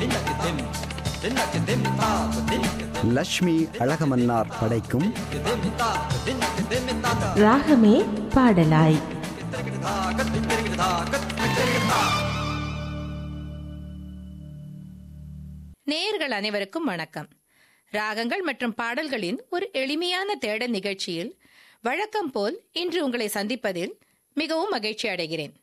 லக்ஷ்மி அழகமன்னார் படைக்கும் ராகமே பாடலாய் நேயர்கள் அனைவருக்கும் வணக்கம் ராகங்கள் மற்றும் பாடல்களின் ஒரு எளிமையான தேடல் நிகழ்ச்சியில் வழக்கம் போல் இன்று உங்களை சந்திப்பதில் மிகவும் மகிழ்ச்சி அடைகிறேன்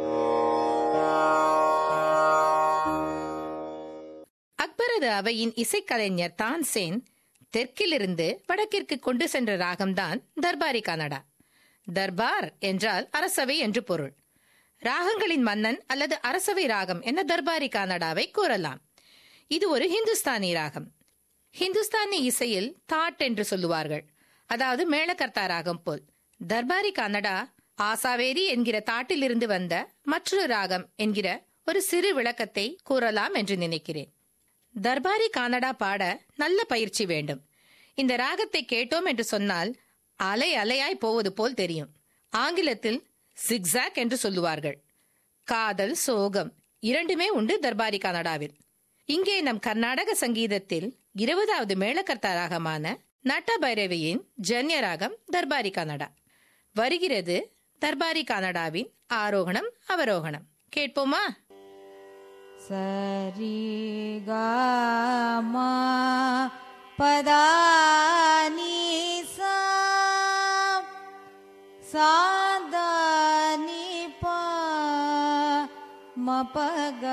அக்பரது அவையின் இசைக்கலைஞர் தான்சேன் தெற்கிலிருந்து வடக்கிற்கு கொண்டு சென்ற ராகம்தான் தர்பாரி கனடா தர்பார் என்றால் அரசவை என்று பொருள் ராகங்களின் மன்னன் அல்லது அரசவை ராகம் என தர்பாரி கனடாவை கூறலாம் இது ஒரு ஹிந்துஸ்தானி ராகம் ஹிந்துஸ்தானி இசையில் தாட் என்று சொல்லுவார்கள் அதாவது மேளகர்த்தா ராகம் போல் தர்பாரி கன்னடா ஆசாவேரி என்கிற தாட்டிலிருந்து வந்த மற்றொரு ராகம் என்கிற ஒரு சிறு விளக்கத்தை கூறலாம் என்று நினைக்கிறேன் தர்பாரி கானடா பாட நல்ல பயிற்சி வேண்டும் இந்த ராகத்தை கேட்டோம் என்று சொன்னால் அலை அலையாய் போவது போல் தெரியும் ஆங்கிலத்தில் சிக்ஸாக் என்று சொல்லுவார்கள் காதல் சோகம் இரண்டுமே உண்டு தர்பாரி கனடாவில் இங்கே நம் கர்நாடக சங்கீதத்தில் இருபதாவது மேளகர்த்தா ராகமான நட்ட பைரவியின் ஜன்ய ராகம் தர்பாரி கனடா வருகிறது தர்பாரி கனடாவின் ஆரோகணம் அவரோகணம் கேட்போமா சரி மா பதானி சா சாதானி பா மபக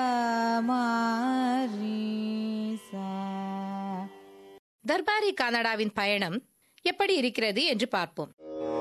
மாரி சா தர்பாரி கனடாவின் பயணம் எப்படி இருக்கிறது என்று பார்ப்போம்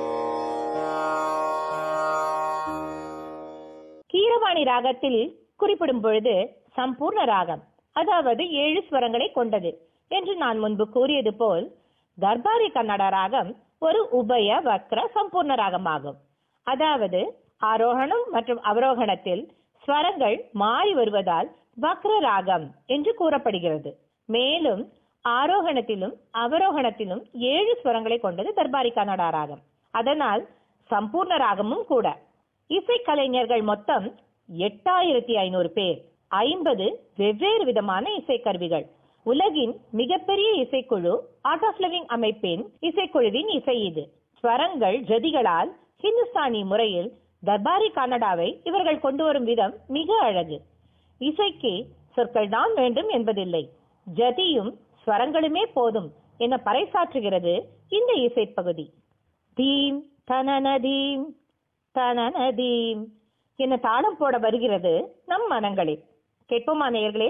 கீரவாணி ராகத்தில் குறிப்பிடும் பொழுது சம்பூர்ண ராகம் அதாவது ஏழு ஸ்வரங்களை கொண்டது என்று நான் முன்பு கூறியது போல் தர்பாரி கன்னட ராகம் ஒரு உபய வக்ர சம்பூர்ண ராகமாகும் அதாவது ஆரோகணம் மற்றும் அவரோகணத்தில் ஸ்வரங்கள் மாறி வருவதால் வக்ர ராகம் என்று கூறப்படுகிறது மேலும் ஆரோகணத்திலும் அவரோகணத்திலும் ஏழு ஸ்வரங்களை கொண்டது தர்பாரி கன்னடா ராகம் அதனால் சம்பூர்ண ராகமும் கூட இசைக்கலைஞர்கள் மொத்தம் எட்டாயிரத்தி ஐநூறு பேர் ஐம்பது வெவ்வேறு விதமான இசைக்கருவிகள் உலகின் மிகப்பெரிய இசைக்குழு ஆர்ட் ஆஃப் லிவிங் அமைப்பின் இசைக்குழுவின் இசை இது ஸ்வரங்கள் ஜதிகளால் ஹிந்துஸ்தானி முறையில் தர்பாரி கன்னடாவை இவர்கள் கொண்டு வரும் விதம் மிக அழகு இசைக்கு சொற்கள் தான் வேண்டும் என்பதில்லை ஜதியும் ஸ்வரங்களுமே போதும் என பறைசாற்றுகிறது இந்த இசைப்பகுதி தீம் தனனதீம் தனனதீம் என தாளம் போட வருகிறது நம் மனங்களில் கேட்போமா நேயர்களே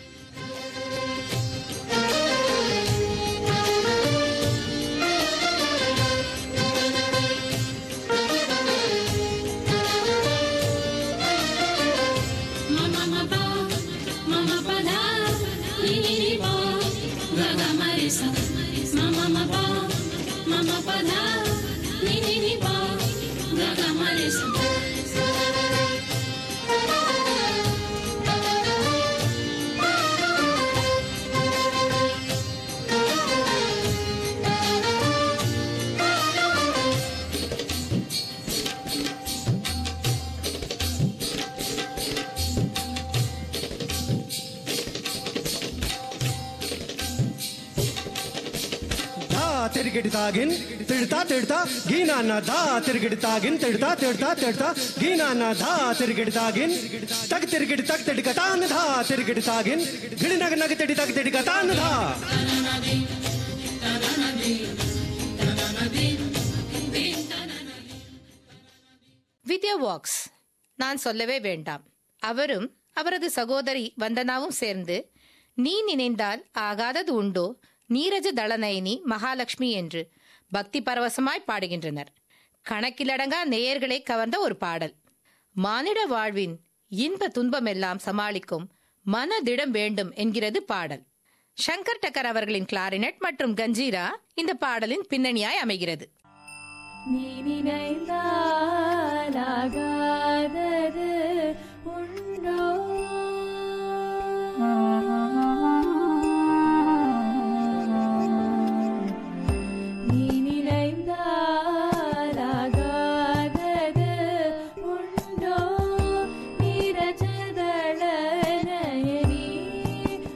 Mama ba, mama ba da, ni ni ni ba, ga ga marisa. Mama ba, mama ba da, ni ni ni ba, ga ga marisa. ಧಾ ತಿರುಗಿಡ್ತಾಗಿನ್ ತಿಡ್ತಾ ತಿಡ್ತಾ ಗೀನಾನ ಧಾ ತಿರುಗಿಡ್ತಾಗಿನ್ ತಿಡ್ತಾ ತಿಡ್ತಾ ತಿಡ್ತಾ ಗೀನಾನ ಧಾ ತಿರುಗಿಡ್ತಾಗಿನ್ ತಗ್ ತಿರುಗಿಡ್ ತಗ್ ತಿಡ್ಕ ತಾನ್ ಧಾ ತಿರುಗಿಡ್ತಾಗಿನ್ ಗಿಡಿ ನಗ ನಗ ತಿಡಿ ತಗ್ ತಿಡ್ಕ ತಾನ್ ಧಾ வித்யா வாக்ஸ் நான் சொல்லவே வேண்டாம் அவரும் அவரது சகோதரி வந்தனாவும் சேர்ந்து நீ நினைந்தால் ஆகாதது உண்டோ நீரஜ தளநயனி மகாலட்சுமி என்று பக்தி பரவசமாய் பாடுகின்றனர் கணக்கிலடங்கா நேயர்களை கவர்ந்த ஒரு பாடல் மானிட வாழ்வின் இன்ப துன்பமெல்லாம் சமாளிக்கும் மனதிடம் வேண்டும் என்கிறது பாடல் சங்கர் டக்கர் அவர்களின் கிளாரினட் மற்றும் கஞ்சீரா இந்த பாடலின் பின்னணியாய் அமைகிறது நீ நினைந்தாலாகாதது உண்டோ நீ நினைந்தாலாகாதது உண்டோ நீரஜதள நயனி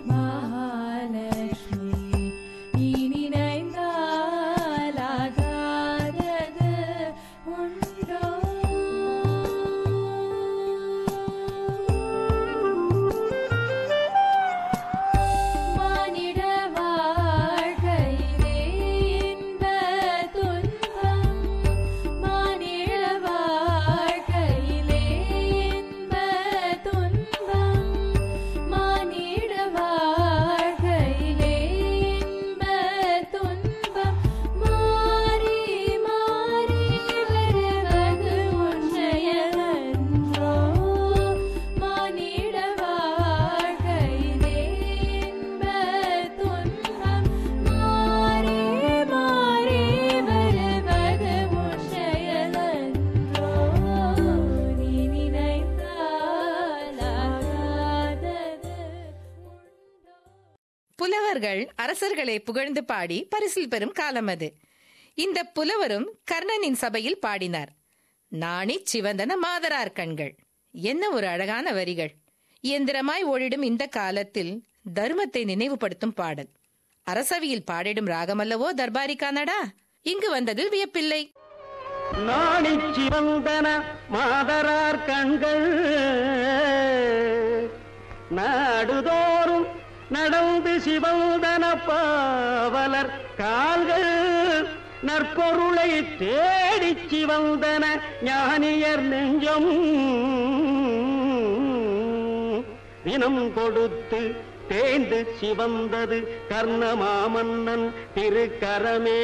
புலவர்கள் அரசர்களை புகழ்ந்து பாடி பரிசில் பெறும் காலம் அது இந்த புலவரும் கர்ணனின் சபையில் பாடினார் நாணி சிவந்தன மாதரார் கண்கள் என்ன ஒரு அழகான வரிகள் இயந்திரமாய் ஓடிடும் இந்த காலத்தில் தர்மத்தை நினைவுபடுத்தும் பாடல் அரசவையில் பாடிடும் ராகமல்லவோ தர்பாரி கானடா இங்கு வந்ததில் வியப்பில்லை நாணி சிவந்தன மாதரார் கண்கள் நாடுதோறும் நடந்து சிவந்தன பாவலர் கால்கள் நற்பொருளை தேடிச் சிவந்தன ஞானியர் நெஞ்சம் தினம் கொடுத்து தேய்ந்து சிவந்தது கர்ணமாமன்னன் திருக்கரமே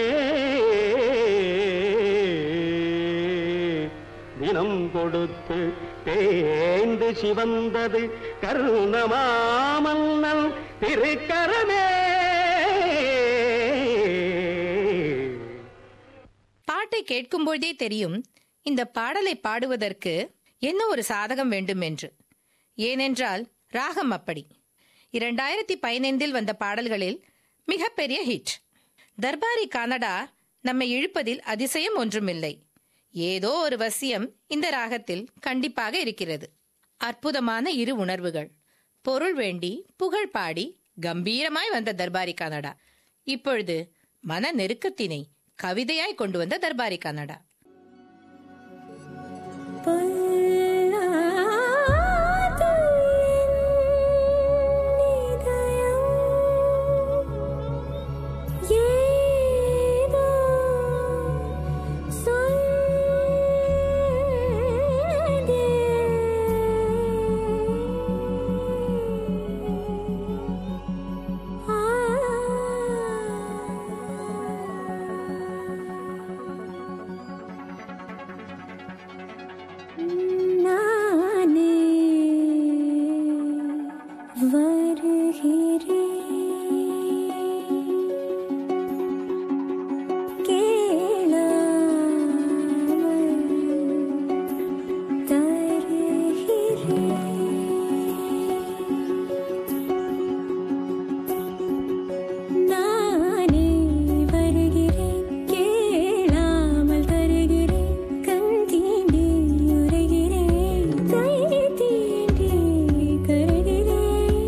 தினம் கொடுத்து தேய்ந்து சிவந்தது கர்ணமாமன்னன் திருக்கரமே பாட்டை கேட்கும்போதே தெரியும் இந்த பாடலை பாடுவதற்கு என்ன ஒரு சாதகம் வேண்டும் என்று ஏனென்றால் ராகம் அப்படி இரண்டாயிரத்தி பதினைந்தில் வந்த பாடல்களில் மிகப்பெரிய ஹிட் தர்பாரி கனடா நம்மை இழுப்பதில் அதிசயம் ஒன்றுமில்லை ஏதோ ஒரு வசியம் இந்த ராகத்தில் கண்டிப்பாக இருக்கிறது அற்புதமான இரு உணர்வுகள் பொருள் வேண்டி புகழ் பாடி கம்பீரமாய் வந்த தர்பாரி கனடா இப்பொழுது மன நெருக்கத்தினை கவிதையாய் கொண்டு வந்த தர்பாரி கனடா நானே வருகிறேன் கேளாமல் தருகிறேன் நானே வருகிறேன் கேளாமல் தருகிறேன் கண் தீண்டி உரைகிறேன் கை தீண்டி கருகிறேன்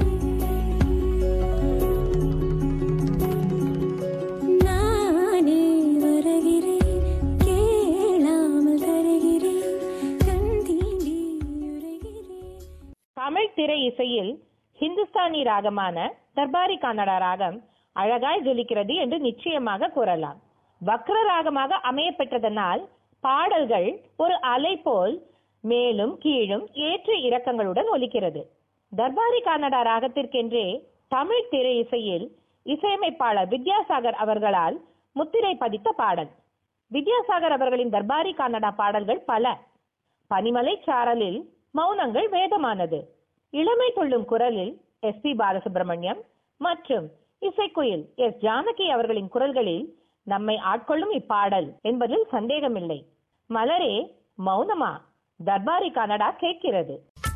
நானே வருகிறேன் கேளாமல் தருகிறேன் கண் தீண்டி உரைகிறேன் தமிழ் திரை இசையில் ஹிந்துஸ்தானி ராகமான தர்பாரி கன்னடா ராகம் அழகாய் ஜொலிக்கிறது என்று நிச்சயமாக கூறலாம் வக்ர ராகமாக அமைய பெற்றதனால் பாடல்கள் ஒரு அலை போல் மேலும் கீழும் ஏற்ற இறக்கங்களுடன் ஒலிக்கிறது தர்பாரி கன்னடா ராகத்திற்கென்றே தமிழ் திரை இசையில் இசையமைப்பாளர் வித்யாசாகர் அவர்களால் முத்திரை பதித்த பாடல் வித்யாசாகர் அவர்களின் தர்பாரி கன்னடா பாடல்கள் பல பனிமலை சாரலில் மௌனங்கள் வேதமானது இளமை துள்ளும் குரலில் எஸ் பி பாலசுப்ரமணியம் மற்றும் இசைக்குயில் எஸ் ஜானகி அவர்களின் குரல்களில் நம்மை ஆட்கொள்ளும் இப்பாடல் என்பதில் சந்தேகமில்லை மலரே மௌனமா தர்பாரி கனடா கேட்கிறது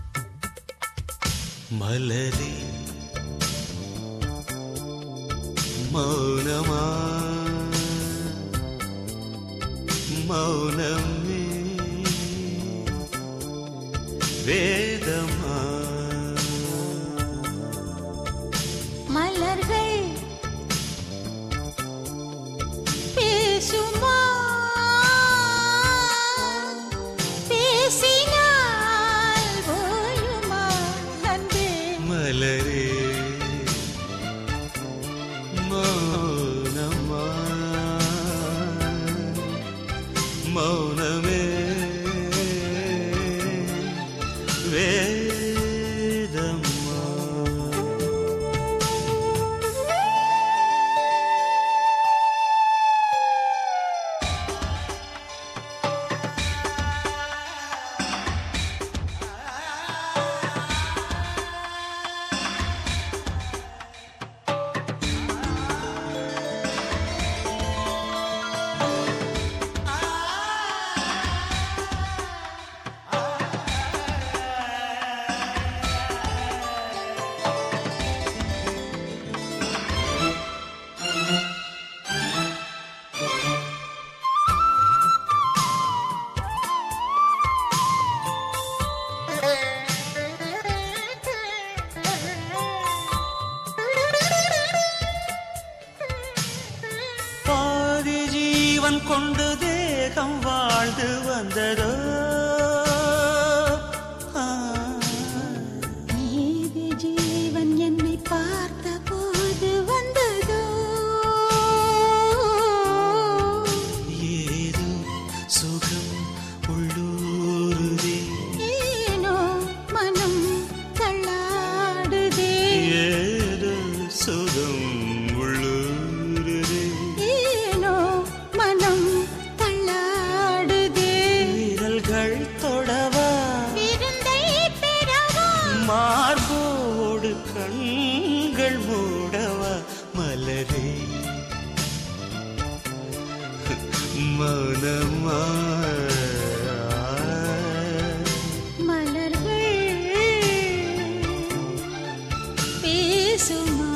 மலரே மௌனமா மௌனமே வேதமா மலர்கள் பேசுமா பேசினால் ஓயுமா அன்பே மலரே மௌனமா மௌனமே கொண்டு தேகம் வாழ்ந்து வந்ததோ ஆ. ஏது ஜீவன் என்னை பார்த்த போது வந்ததோ ஏதோ சுகம் உள்ளூருதே ஏனோ மனம் தள்ளாடுதே ஏதோ சுகம் உள்ளூருதே ஏனோ மனம் தள்ளாடுதே விரல்கள் தொடவா விருந்தை பெறவா மார்போடு கண்கள் மூடவா மலரே மனமா மலர்கள் பேசுமா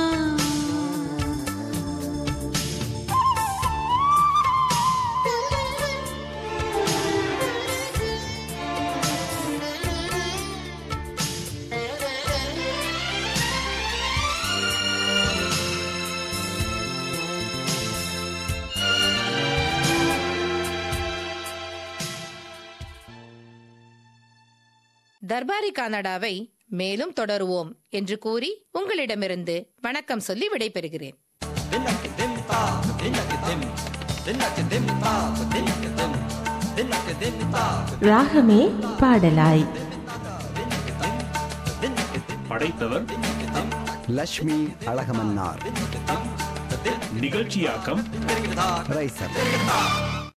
தர்பாரி கனடாவை மேலும் தொடருவோம் என்று கூறி உங்களிடமிருந்து வணக்கம் சொல்லி விடைபெறுகிறேன் ராகமே பாடலாய் படைத்தவர் லக்ஷ்மி அழகமன்னார் நிகழ்ச்சியாக்கம் ரைசர்